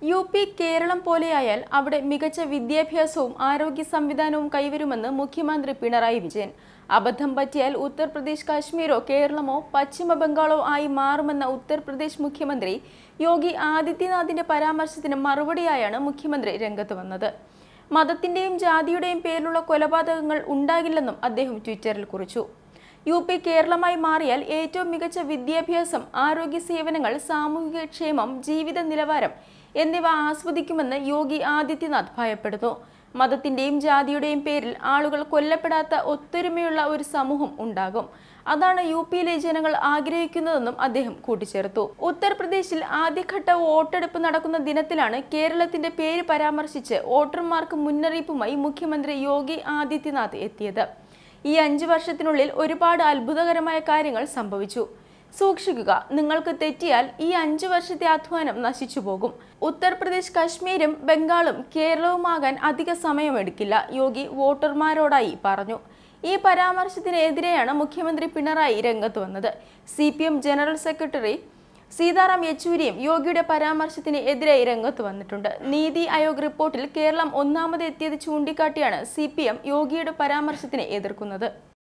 U P Keralam പോലെയായാൽ അവിടെ മികച്ച വിദ്യാഭ്യാസവും ആരോഗ്യ സംവിധാനവും കൈവരുമെന്ന് മുഖ്യമന്ത്രി പിണറായി വിജയൻ അബദ്ധം പറ്റിയാൽ ഉത്തർപ്രദേശ് കാശ്മീരോ കേരളമോ പശ്ചിമ ബംഗാളോ ആയി മാറുമെന്ന ഉത്തർപ്രദേശ് മുഖ്യമന്ത്രി യോഗി ആദിത്യനാഥിന്റെ പരാമർശത്തിന് മറുപടിയായാണ് മുഖ്യമന്ത്രി രംഗത്ത് വന്നത് മതത്തിന്റെയും ജാതിയുടെയും പേരിലുള്ള കൊലപാതകങ്ങൾ ഉണ്ടാകില്ലെന്നും അദ്ദേഹം ട്വിറ്ററിൽ കുറിച്ചു യു പി കേരളമായി മാറിയാൽ ഏറ്റവും മികച്ച വിദ്യാഭ്യാസം ആരോഗ്യ സേവനങ്ങൾ സാമൂഹിക ക്ഷേമം ജീവിത നിലവാരം എന്നിവ ആസ്വദിക്കുമെന്ന് യോഗി ആദിത്യനാഥ് ഭയപ്പെടുന്നു മതത്തിന്റെയും ജാതിയുടെയും പേരിൽ ആളുകൾ കൊല്ലപ്പെടാത്ത ഒത്തൊരുമയുള്ള ഒരു സമൂഹം ഉണ്ടാകും അതാണ് യു പിയിലെ ജനങ്ങൾ ആഗ്രഹിക്കുന്നതെന്നും അദ്ദേഹം കൂട്ടിച്ചേർത്തു ഉത്തർപ്രദേശിൽ ആദ്യഘട്ട വോട്ടെടുപ്പ് നടക്കുന്ന ദിനത്തിലാണ് കേരളത്തിന്റെ പേര് പരാമർശിച്ച് വോട്ടർമാർക്ക് മുന്നറിയിപ്പുമായി മുഖ്യമന്ത്രി യോഗി ആദിത്യനാഥ് എത്തിയത് ഈ അഞ്ചു വർഷത്തിനുള്ളിൽ ഒരുപാട് അത്ഭുതകരമായ കാര്യങ്ങൾ സംഭവിച്ചു സൂക്ഷിക്കുക നിങ്ങൾക്ക് തെറ്റിയാൽ ഈ അഞ്ചു വർഷത്തെ അധ്വാനം നശിച്ചു പോകും ഉത്തർപ്രദേശ് കശ്മീരും ബംഗാളും കേരളവുമാകാൻ അധിക സമയമെടുക്കില്ല യോഗി വോട്ടർമാരോടായി പറഞ്ഞു ഈ പരാമർശത്തിനെതിരെയാണ് മുഖ്യമന്ത്രി പിണറായി രംഗത്ത് വന്നത് സി ജനറൽ സെക്രട്ടറി സീതാറാം യെച്ചൂരിയും യോഗിയുടെ പരാമർശത്തിന് എതിരായി രംഗത്ത് വന്നിട്ടുണ്ട് നീതി ആയോഗ് റിപ്പോർട്ടിൽ കേരളം ഒന്നാമത് എത്തിയത് ചൂണ്ടിക്കാട്ടിയാണ് സി യോഗിയുടെ പരാമർശത്തിനെ എതിർക്കുന്നത്